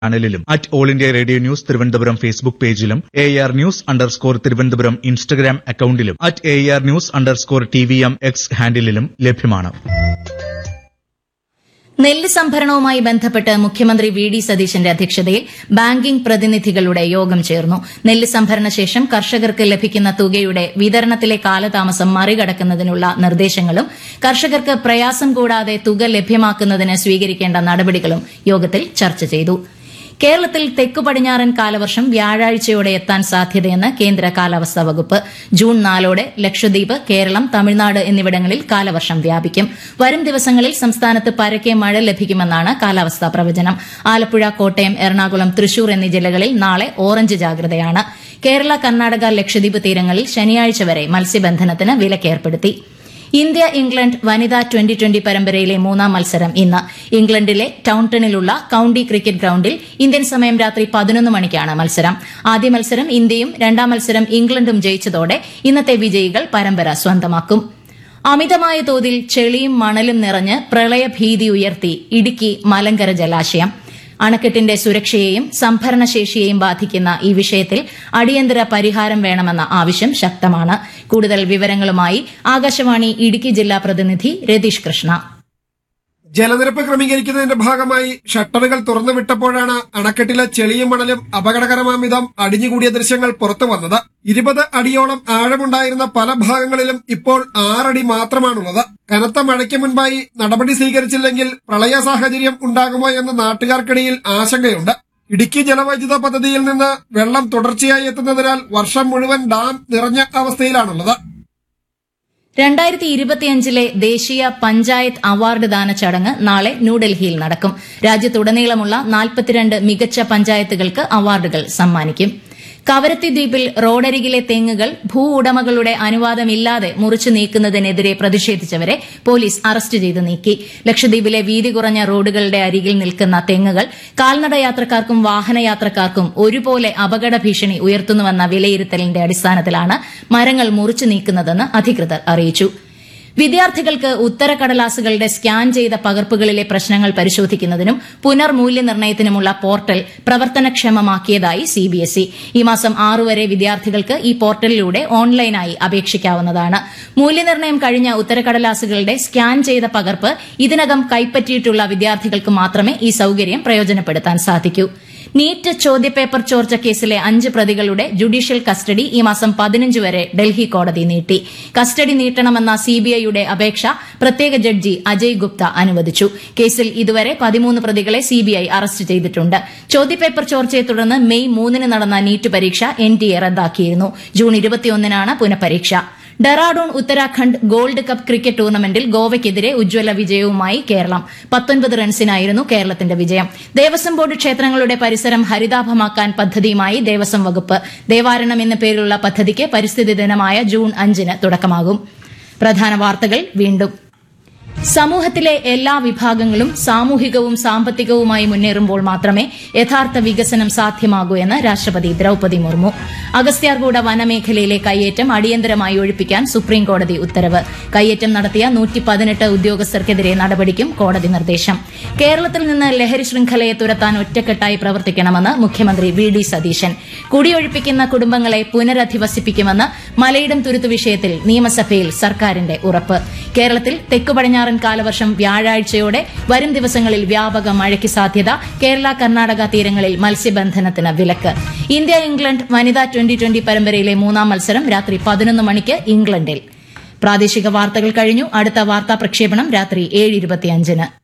ചാനലിലും at all India radio news Thiruvananthapuram Facebook പേജിലും A R news underscore Thiruvananthapuram Instagram അക്കൌണ്ടിലും at A R news underscore T V M X ഹാൻഡിലും ലഭ്യമാണ് നെല്ല് സംഭരണവുമായി ബന്ധപ്പെട്ട് മുഖ്യമന്ത്രി വി ഡി സതീശന്റെ അധ്യക്ഷതയിൽ ബാങ്കിംഗ് പ്രതിനിധികളുടെ യോഗം ചേർന്നു നെല്ല് സംഭരണ ശേഷം കർഷകർക്ക് ലഭിക്കുന്ന തുകയുടെ വിതരണത്തിലെ കാലതാമസം മറികടക്കുന്നതിനുള്ള നിർദ്ദേശങ്ങളും കർഷകർക്ക് പ്രയാസം കൂടാതെ തുക ലഭ്യമാക്കുന്നതിന് സ്വീകരിക്കേണ്ട നടപടികളും യോഗത്തിൽ ചർച്ച ചെയ്തു കേരളത്തിൽ തെക്കു പടിഞ്ഞാറൻ കാലവർഷം വ്യാഴാഴ്ചയോടെ എത്താൻ സാധ്യതയെന്ന് കേന്ദ്ര കാലാവസ്ഥാ വകുപ്പ് ജൂൺ നാലോടെ ലക്ഷദ്വീപ് കേരളം തമിഴ്നാട് എന്നിവിടങ്ങളിൽ കാലവർഷം വ്യാപിക്കും വരും ദിവസങ്ങളിൽ സംസ്ഥാനത്ത് പരക്കെ മഴ ലഭിക്കുമെന്നാണ് കാലാവസ്ഥാ പ്രവചനം ആലപ്പുഴ കോട്ടയം എറണാകുളം തൃശൂർ എന്നീ ജില്ലകളിൽ നാളെ ഓറഞ്ച് ജാഗ്രതയാണ് കേരള കർണാടക ലക്ഷദ്വീപ് തീരങ്ങളിൽ ശനിയാഴ്ച വരെ മത്സ്യബന്ധനത്തിന് വിലക്കേർപ്പെടുത്തി ഇന്ത്യ ഇംഗ്ലണ്ട് വനിതാ ട്വന്റി ട്വന്റി പരമ്പരയിലെ മൂന്നാം മത്സരം ഇന്ന് ഇംഗ്ലണ്ടിലെ ടൌൺടണിലുള്ള കൌണ്ടി ക്രിക്കറ്റ് ഗ്രൌണ്ടിൽ ഇന്ത്യൻ സമയം രാത്രി പതിനൊന്ന് മണിക്കാണ് മത്സരം ആദ്യ മത്സരം ഇന്ത്യയും രണ്ടാം മത്സരം ഇംഗ്ലണ്ടും ജയിച്ചതോടെ ഇന്നത്തെ വിജയികൾ പരമ്പര സ്വന്തമാക്കും അമിതമായ തോതിൽ ചെളിയും മണലും നിറഞ്ഞ് പ്രളയഭീതി ഉയർത്തി ഇടുക്കി മലങ്കര ജലാശയം അണക്കെട്ടിന്റെ സുരക്ഷയെയും സംഭരണശേഷിയെയും ബാധിക്കുന്ന ഈ വിഷയത്തിൽ അടിയന്തര പരിഹാരം വേണമെന്ന ആവശ്യം ശക്തമാണ് കൂടുതൽ വിവരങ്ങളുമായി ആകാശവാണി ഇടുക്കി ജില്ലാ പ്രതിനിധി രതീഷ് കൃഷ്ണ ജലനിരപ്പ് ക്രമീകരിക്കുന്നതിന്റെ ഭാഗമായി ഷട്ടറുകൾ തുറന്നുവിട്ടപ്പോഴാണ് അണക്കെട്ടിലെ ചെളിയും മണലും അപകടകരമാംവിധം അടിഞ്ഞുകൂടിയ ദൃശ്യങ്ങൾ പുറത്തു വന്നത് ഇരുപത് അടിയോളം ആഴമുണ്ടായിരുന്ന പല ഭാഗങ്ങളിലും ഇപ്പോൾ ആറടി മാത്രമാണുള്ളത് കനത്ത മഴയ്ക്ക് മുൻപായി നടപടി സ്വീകരിച്ചില്ലെങ്കിൽ പ്രളയ സാഹചര്യം ഉണ്ടാകുമോ എന്ന് നാട്ടുകാർക്കിടയിൽ ആശങ്കയുണ്ട് ഇടുക്കി ജലവൈദ്യുത പദ്ധതിയിൽ നിന്ന് വെള്ളം തുടർച്ചയായി എത്തുന്നതിനാൽ വർഷം മുഴുവൻ ഡാം നിറഞ്ഞ അവസ്ഥയിലാണുള്ളത് രണ്ടായിരത്തി ഇരുപത്തിയഞ്ചിലെ ദ്ദേശീയ പഞ്ചായത്ത് അവാർഡ് ദാന ചടങ്ങ് നാളെ ന്യൂഡൽഹിയിൽ നടക്കും രാജ്യത്തുടനീളമുള്ള നാൽപ്പത്തിരണ്ട് മികച്ച പഞ്ചായത്തുകൾക്ക് അവാർഡുകൾ സമ്മാനിക്കും കവരത്തി ദ്വീപിൽ റോഡരികിലെ തെങ്ങുകൾ ഭൂ ഉടമകളുടെ അനുവാദമില്ലാതെ മുറിച്ചു നീക്കുന്നതിനെതിരെ പ്രതിഷേധിച്ചവരെ പോലീസ് അറസ്റ്റ് ചെയ്ത് നീക്കി ലക്ഷദ്വീപിലെ വീതി കുറഞ്ഞ റോഡുകളുടെ അരികിൽ നിൽക്കുന്ന തെങ്ങുകൾ കാൽനട യാത്രക്കാർക്കും വാഹനയാത്രക്കാർക്കും ഒരുപോലെ അപകട ഭീഷണി ഉയർത്തുന്നുവെന്ന വിലയിരുത്തലിന്റെ അടിസ്ഥാനത്തിലാണ് മരങ്ങൾ മുറിച്ചു നീക്കുന്നതെന്ന് അധികൃതർ അറിയിച്ചു വിദ്യാർത്ഥികൾക്ക് ഉത്തരക്കടലാസുകളുടെ സ്കാൻ ചെയ്ത പകർപ്പുകളിലെ പ്രശ്നങ്ങൾ പരിശോധിക്കുന്നതിനും പുനർമൂല്യനിർണ്ണയത്തിനുമുള്ള പോർട്ടൽ പ്രവർത്തനക്ഷമമാക്കിയതായി സിബിഎസ്ഇ ഈ മാസം ആറു വരെ വിദ്യാർത്ഥികൾക്ക് ഈ പോർട്ടലിലൂടെ ഓൺലൈനായി അപേക്ഷിക്കാവുന്നതാണ് മൂല്യനിർണ്ണയം കഴിഞ്ഞ ഉത്തരക്കടലാസുകളുടെ സ്കാൻ ചെയ്ത പകർപ്പ് ഇതിനകം കൈപ്പറ്റിയിട്ടുള്ള വിദ്യാർത്ഥികൾക്ക് മാത്രമേ ഈ സൌകര്യം പ്രയോജനപ്പെടുത്താൻ സാധിക്കൂ നീറ്റ് ചോദ്യപേപ്പർ ചോർച്ച കേസിലെ അഞ്ച് പ്രതികളുടെ ജുഡീഷ്യൽ കസ്റ്റഡി ഈ മാസം പതിനഞ്ച് വരെ ഡൽഹി കോടതി നീട്ടി കസ്റ്റഡി നീട്ടണമെന്ന സിബിഐയുടെ അപേക്ഷ പ്രത്യേക ജഡ്ജി അജയ് ഗുപ്ത അനുവദിച്ചു കേസിൽ ഇതുവരെ പതിമൂന്ന് പ്രതികളെ സിബിഐ അറസ്റ്റ് ചെയ്തിട്ടുണ്ട് ചോദ്യപേപ്പർ ചോർച്ചയെ തുടർന്ന് മെയ് മൂന്നിന് നടന്ന നീറ്റ് പരീക്ഷ എൻഡിഎ റദ്ദാക്കിയിരുന്നു ജൂൺ ഇരുപത്തിയൊന്നിനാണ് പുനഃപരീക്ഷ Dehradun Uttarakhand gold cup cricket ടൂർണമെന്റിൽ ഗോവയ്ക്കെതിരെ ഉജ്ജ്വല വിജയവുമായി കേരളം പത്തൊൻപത് റൺസിനായിരുന്നു കേരളത്തിന്റെ വിജയം ദേവസ്വം ബോർഡ് ക്ഷേത്രങ്ങളുടെ പരിസരം ഹരിതാഭമാക്കാൻ പദ്ധതിയുമായി ദേവസ്വം വകുപ്പ് ദേവാരണം എന്ന പേരിലുള്ള പദ്ധതിക്ക് പരിസ്ഥിതി ദിനമായ ജൂൺ അഞ്ചിന് തുടക്കമാകും പ്രധാന വാർത്തകൾ വീണ്ടും സമൂഹത്തിലെ എല്ലാ വിഭാഗങ്ങളും സാമൂഹികവും സാമ്പത്തികവുമായി മുന്നേറുമ്പോൾ മാത്രമേ യഥാർത്ഥ വികസനം സാധ്യമാകൂ എന്ന് രാഷ്ട്രപതി ദ്രൌപതി മുർമു അഗസ്ത്യാർകൂട വനമേഖലയിലെ കയ്യേറ്റം അടിയന്തരമായി ഒഴിപ്പിക്കാൻ സുപ്രീംകോടതി ഉത്തരവ് കയ്യേറ്റം നടത്തിയ നൂറ്റി പതിനെട്ട് ഉദ്യോഗസ്ഥർക്കെതിരെ നടപടിക്കും കോടതി നിർദ്ദേശം കേരളത്തിൽ നിന്ന് ലഹരി ശൃംഖലയെ തുരത്താൻ ഒറ്റക്കെട്ടായി പ്രവർത്തിക്കണമെന്ന് മുഖ്യമന്ത്രി വി ഡി സതീശൻ കുടിയൊഴിപ്പിക്കുന്ന കുടുംബങ്ങളെ പുനരധിവസിപ്പിക്കുമെന്ന് മലയിടം തുരുത്തു വിഷയത്തിൽ നിയമസഭയിൽ സർക്കാരിന്റെ ഉറപ്പ് കേരളത്തിൽ തെക്കു പടിഞ്ഞാറൻ കാലവർഷം വ്യാഴാഴ്ചയോടെ വരും ദിവസങ്ങളിൽ വ്യാപക മഴയ്ക്ക് സാധ്യത കേരള കർണാടക തീരങ്ങളിൽ മത്സ്യബന്ധനത്തിന് വിലക്ക് ഇന്ത്യ ഇംഗ്ലണ്ട് വനിതാ ട്വന്റി ട്വന്റി പരമ്പരയിലെ മൂന്നാം മത്സരം രാത്രി പതിനൊന്ന് മണിക്ക് ഇംഗ്ലണ്ടിൽ പ്രാദേശിക വാർത്തകൾ കഴിഞ്ഞു അടുത്ത വാർത്താ പ്രക്ഷേപണം രാത്രി ഏഴ് ഇരുപത്തിയഞ്ചിന്